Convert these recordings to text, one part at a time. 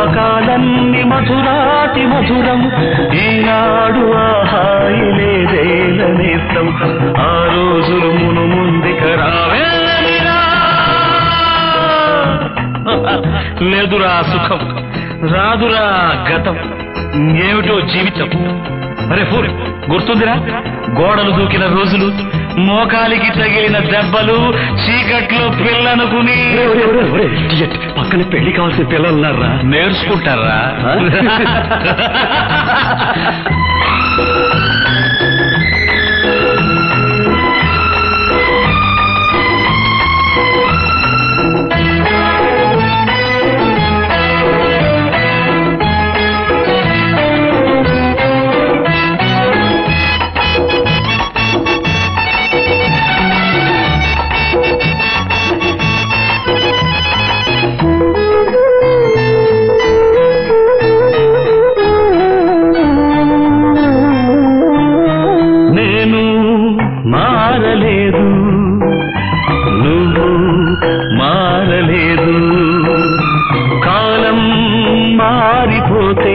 జ్ఞాపకాలన్నీ మధురాతి మధురం ఈనాడు ఆ హాయి లేదేలనేస్తం ఆ రోజులు మును ముందుక రావేమిరా లేదురా సుఖం రాదురా గతం ఏమిటో జీవితం అరే ఫూర్ గుర్తుందిరా గోడలు దూకిన రోజులు మోకాలికి తగిలిన దెబ్బలు చీకట్లో పిల్లనుకుని పక్కన పెళ్లి కావాల్సిన పిల్లలు ఉన్నారా నేర్చుకుంటారా నేను మారలేదు నువ్వు మారలేదు కాలం మారిపోతే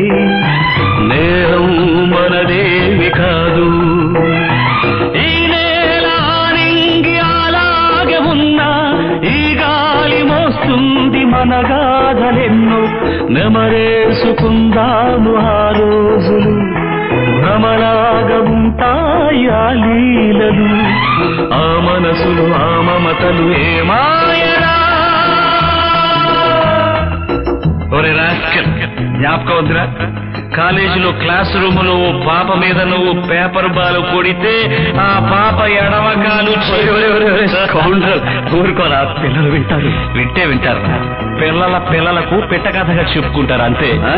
నేరం మనదేవి కాదు ఈ నేల నింగి అలాగే ఉన్నా ఈ గాలి మోస్తుంది మన గాథలెన్నో నెమరేసుకుందాము ఆ రోజులు భ్రమలాగా ఉంటాయి ఆ లీలలు ఆ మనసులు ఆ మమతలు ఏమాయరా ఒరే రాస్కల్ జ్ఞాపకం వద్దురా కాలేజీలో క్లాస్ రూమ్ లో ఓ పాప మీద నువ్వు పేపర్ బాల్ కొడితే ఆ పాప ఎడమకాలు కౌంటర్ ఊరుకోరా పిల్లలు వింటారు వింటే వింటారు పిల్లల పిల్లలకు పిట్ట కథగా చెప్పుకుంటారు అంతే ఆ?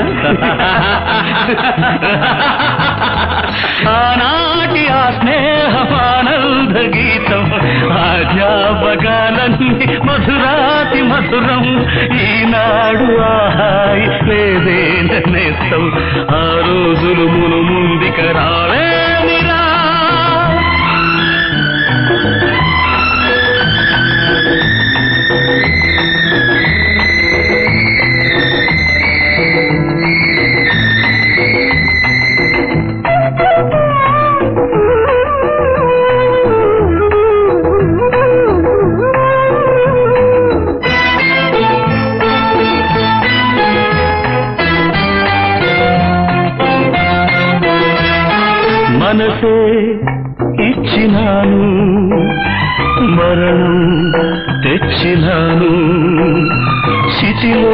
ఆనాటి ఆ స్నేహమానంద గీతం ఆ జ్ఞాపకాలన్నీ మధురాతి మధురం ఈనాడు ఆహాయి లేదే నేస్తం ఆ రోజులు మును ముందుక రావేమిరా మనసే ఇచ్చినాను మరణం తెచ్చినాను చితిలో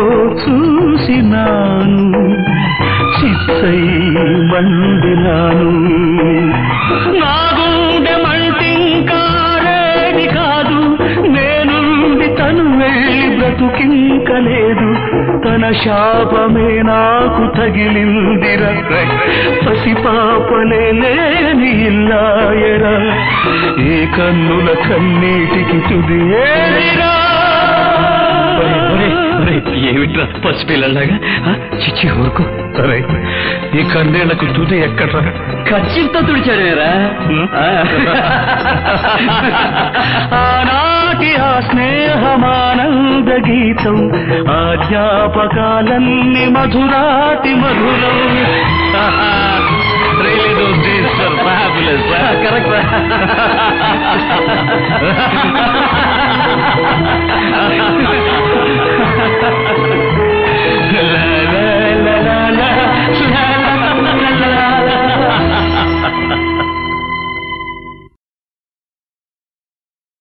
చూసినాను చిత్తై మండినాను నా గుండె మంటింకారేది కాదు నేనుండి తను వెళ్ళి బ్రతుకింకలేదు తన శాపమే నాకు తగిలిందిర పసిపాపలే లేని ఇల్లాయరా ఏ కన్నుల కన్నీటికి తుది ఏరిరా ఏమిట్రా పసిపిల్లలాగా ఆ, చిచ్చి ఊరుకో సరే ఈ కన్నీళ్లకు తుది ఎక్కడ్రా ఖర్చుతో తుడిచాడేరా ఆనాటి ఆ స్నేహమానంద గీతం ఆ జ్ఞాపకాలన్నీ మధురాతి మధురం Really those days were fabulous, huh? Correct